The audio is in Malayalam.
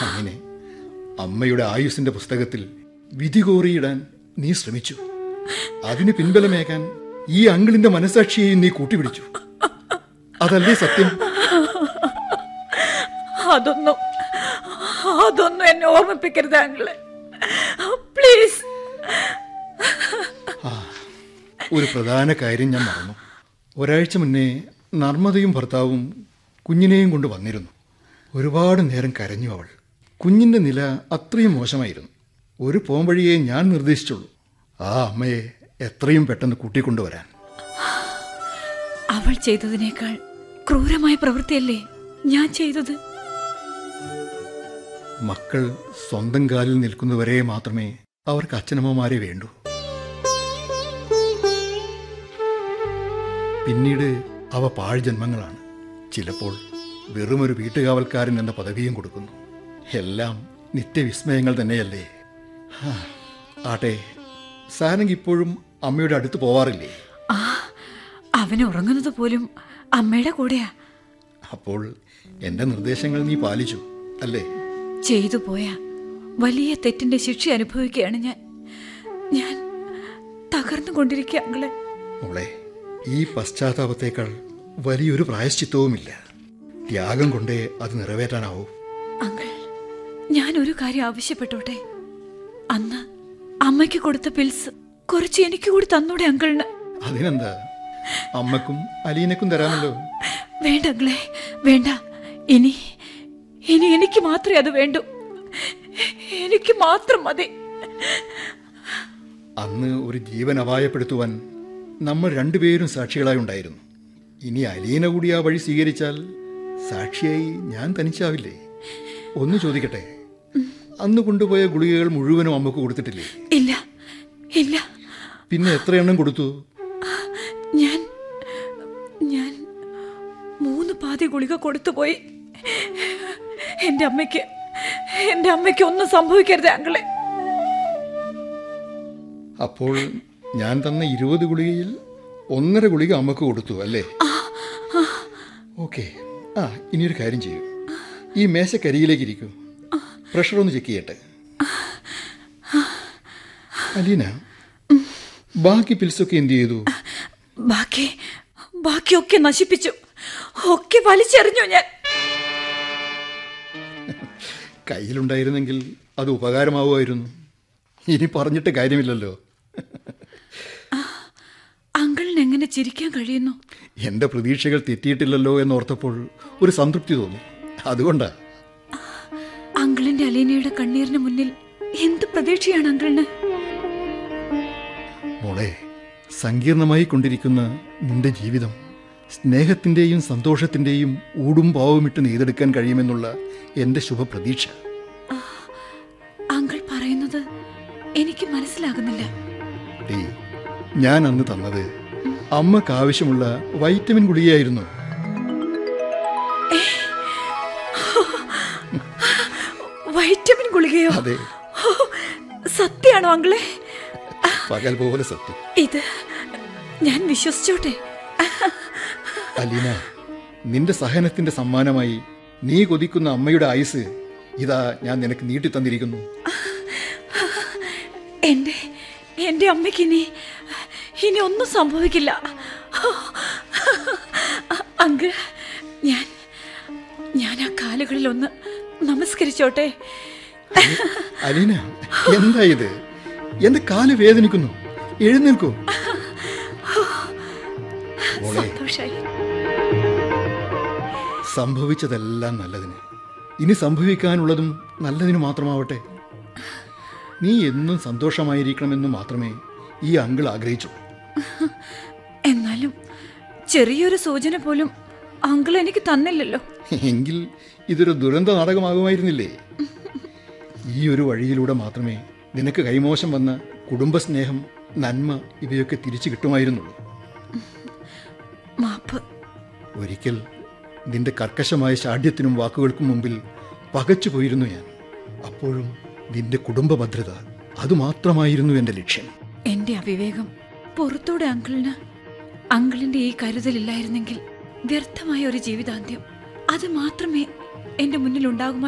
അങ്ങനെ അമ്മയുടെ ആയുസിന്റെ പുസ്തകത്തിൽ വിധി കോറിയിടാൻ നീ ശ്രമിച്ചു അതിന് പിൻബലമേകാൻ ഈ അങ്കിളിന്റെ മനസാക്ഷിയെയും നീ കൂട്ടിപ്പിടിച്ചു അതല്ലേ സത്യം അതൊന്നും അതൊന്നും എന്നെ ഓർമ്മിപ്പിക്കരുത് ആങ്കിളെ പ്ലീസ് ഒരു പ്രധാന കാര്യം ഞാൻ മറന്നു ഒരാഴ്ച മുന്നേ നർമ്മദയും ഭർത്താവും കുഞ്ഞിനെയും കൊണ്ട് വന്നിരുന്നു ഒരുപാട് നേരം കരഞ്ഞു അവൾ കുഞ്ഞിൻ്റെ നില അത്രയും മോശമായിരുന്നു ഒരു പോംവഴിയെ ഞാൻ നിർദ്ദേശിച്ചുള്ളൂ ആ അമ്മയെ എത്രയും പെട്ടെന്ന് കൂട്ടിക്കൊണ്ടുവരാൻ അവൾ ചെയ്തതിനേക്കാൾ ക്രൂരമായ പ്രവൃത്തിയല്ലേ ഞാൻ ചെയ്തത് മക്കൾ സ്വന്തം കാലിൽ നിൽക്കുന്നവരെ മാത്രമേ അവർക്ക് അച്ഛനമ്മമാരെ വേണ്ടൂ പിന്നീട് അവ പാഴ്ജന്മങ്ങളാണ് ചിലപ്പോൾ വെറുമൊരു വീട്ടുകാവൽക്കാരൻ എന്ന പദവിയും കൊടുക്കുന്നു എല്ലാം നിത്യവിസ്മയങ്ങൾ തന്നെയല്ലേ ഹാ, ആട്ടെ സാരംഗ് ഇപ്പോഴും അമ്മയുടെ അടുത്ത് പോവാറില്ലേ ആ അവൻ ഉറങ്ങുന്നത് പോലും അമ്മയുടെ കൂടെയാ അപ്പോൾ എൻ്റെ നിർദ്ദേശങ്ങൾ നീ പാലിച്ചു അല്ലേ ചെയ്തു പോയ വലിയ തെറ്റിന്റെ ശിക്ഷ അനുഭവിക്കുകയാണ് ഞാൻ ഞാൻ തകർന്നുകൊണ്ടിരിക്കുക അങ്ങളെ മോളെ ഈ പശ്ചാത്താപത്തേക്കാൾ വലിയൊരു പ്രായശ്ചിത്തവുമില്ല ത്യാഗം കൊണ്ടേ അത് നിറവേറ്റാനാവൂ അങ്കിൾ ഞാൻ ഒരു കാര്യം ആവശ്യപ്പെട്ടോട്ടെ അന്ന് അമ്മയ്ക്ക് കൊടുത്ത പിൽസ് കുറച്ച് എനിക്ക് കൂടി തന്നൂടെ അങ്കിളിന് അതിനെന്താ അമ്മക്കും അലീനക്കും തരാമല്ലോ വേണ്ട അങ്കിളെ വേണ്ട ഇനി ഇനി എനിക്ക് മാത്രമേ അത് വേണ്ടൂ എനിക്ക് മാത്രം മതി അന്ന് ഒരു ജീവൻ അപായപ്പെടുത്തുവാൻ നമ്മൾ രണ്ടുപേരും സാക്ഷികളായി ഉണ്ടായിരുന്നു ഇനി അലീന കൂടി ആ വഴി സ്വീകരിച്ചാൽ സാക്ഷിയായി ഞാൻ തനിച്ചാവില്ലേ ഒന്ന് ചോദിക്കട്ടെ അന്ന് കൊണ്ടുപോയ ഗുളികകൾ മുഴുവനും അമ്മക്ക് കൊടുത്തിട്ടില്ലേ ഇല്ല ഇല്ല പിന്നെ എത്ര എണ്ണം കൊടുത്തു ഞാൻ ഞാൻ മൂന്ന് പാതി ഗുളിക കൊടുത്തുപോയി എന്റെ അമ്മയ്ക്ക് എന്റെ അമ്മയ്ക്ക് ഒന്നും സംഭവിക്കരുത് അങ്കിളെ അപ്പോൾ ഞാൻ തന്ന ഇരുപത് ഗുളികയിൽ ഒന്നര ഗുളിക അമ്മക്ക് കൊടുത്തു അല്ലേ ഓക്കെ ആ ഇനിയൊരു കാര്യം ചെയ്യൂ ഈ മേശക്കരിയിലേക്ക് ഇരിക്കൂ പ്രഷർ ഒന്ന് ചെക്ക് ചെയ്യട്ടെ അലീന ബാക്കി പിൽസൊക്കെ എന്ത് ചെയ്തു ബാക്കി ബാക്കിയൊക്കെ നശിപ്പിച്ചു ഒക്കെ വലിച്ചെറിഞ്ഞു ഞാൻ കയ്യിലുണ്ടായിരുന്നെങ്കിൽ അത് ഉപകാരമാവുമായിരുന്നു ഇനി പറഞ്ഞിട്ട് കാര്യമില്ലല്ലോ അങ്കിളിന് എങ്ങനെ ചിരിക്കാൻ കഴിയുന്നു എൻ്റെ പ്രതീക്ഷകൾ തെറ്റിയിട്ടില്ലല്ലോ എന്നോർത്തപ്പോൾ ഒരു സംതൃപ്തി തോന്നി അതുകൊണ്ടാ അങ്കിളിന്റെ അലീനയുടെ കണ്ണീരിന് മുന്നിൽ എന്ത് പ്രതീക്ഷയാണ് അങ്കിളിന് മോളെ സങ്കീർണമായി കൊണ്ടിരിക്കുന്ന നിന്റെ ജീവിതം സ്നേഹത്തിൻ്റെയും സന്തോഷത്തിൻ്റെയും ഊടും പാവുമിട്ട് നെയ്തെടുക്കാൻ കഴിയുമെന്നുള്ള എൻ്റെ ശുഭപ്രതീക്ഷ അങ്കിൾ പറയുന്നത് എനിക്ക് മനസ്സിലാകുന്നില്ല ഡേ ഞാൻ അന്ന് തന്നത് അമ്മക്ക് ആവശ്യമുള്ള വൈറ്റമിൻ ഗുളികയായിരുന്നു വൈറ്റമിൻ ഗുളികയോ അതെ ഓ, സത്യാണോ അങ്കിളെ പകൽ പോലെ സത്യം ഇത് ഞാൻ വിശ്വസിച്ചോട്ടെ അലീന നിന്റെ സഹനത്തിന്റെ സമ്മാനമായി നീ കൊതിക്കുന്ന അമ്മയുടെ ആയുസ് ഇതാ ഞാൻ നിനക്ക് നീട്ടി തന്നിരിക്കുന്നു എന്റെ എന്റെ അമ്മയ്ക്ക് ഇനി ഇനി ഒന്നും സംഭവിക്കില്ല അങ്കിൾ ഞാൻ ഞാൻ ആ കാലുകളിൽ ഒന്ന് നമസ്കരിച്ചോട്ടെ അലീന എന്താ ഇത് എന്റെ കാല് വേദനിക്കുന്നു എഴുന്നേൽക്കൂ മോളെ സന്തോഷായി സംഭവിച്ചതെല്ലാം നല്ലതിന് ഇനി സംഭവിക്കാനുള്ളതും നല്ലതിന് മാത്രമാവട്ടെ നീ എന്നും സന്തോഷമായിരിക്കണമെന്ന് മാത്രമേ ഈ അങ്കിൾ ആഗ്രഹിച്ചു എന്നാലും ചെറിയൊരു സൂചന പോലും അങ്കിൾ എനിക്ക് തന്നില്ലല്ലോ എങ്കിൽ ഇതൊരു ദുരന്ത നാടകമാകുമായിരുന്നില്ലേ ഈ ഒരു വഴിയിലൂടെ മാത്രമേ നിനക്ക് കൈമോശം വന്ന കുടുംബസ്നേഹം നന്മ ഇവയൊക്കെ തിരിച്ചു കിട്ടുമായിരുന്നുള്ളൂ മാപ്പ് ഒരിക്കൽ നിന്റെ കർക്കശമായ ശാഠ്യത്തിനും വാക്കുകൾക്കും മുമ്പിൽ പകച്ചു പോയിരുന്നു ഞാൻ അപ്പോഴും നിന്റെ കുടുംബ ഭദ്രത അതുമാത്രമായിരുന്നു എൻ്റെ ലക്ഷ്യം എന്റെ അവിവേകം പുറത്തൂടെ അങ്കിളിന് അങ്കിളിന്റെ ഈ കരുതലില്ലായിരുന്നെങ്കിൽ വ്യർത്ഥമായ ഒരു ജീവിതാന്ത്യം അത് മാത്രമേ എന്റെ മുന്നിൽ ഉണ്ടാകുമായിരുന്നു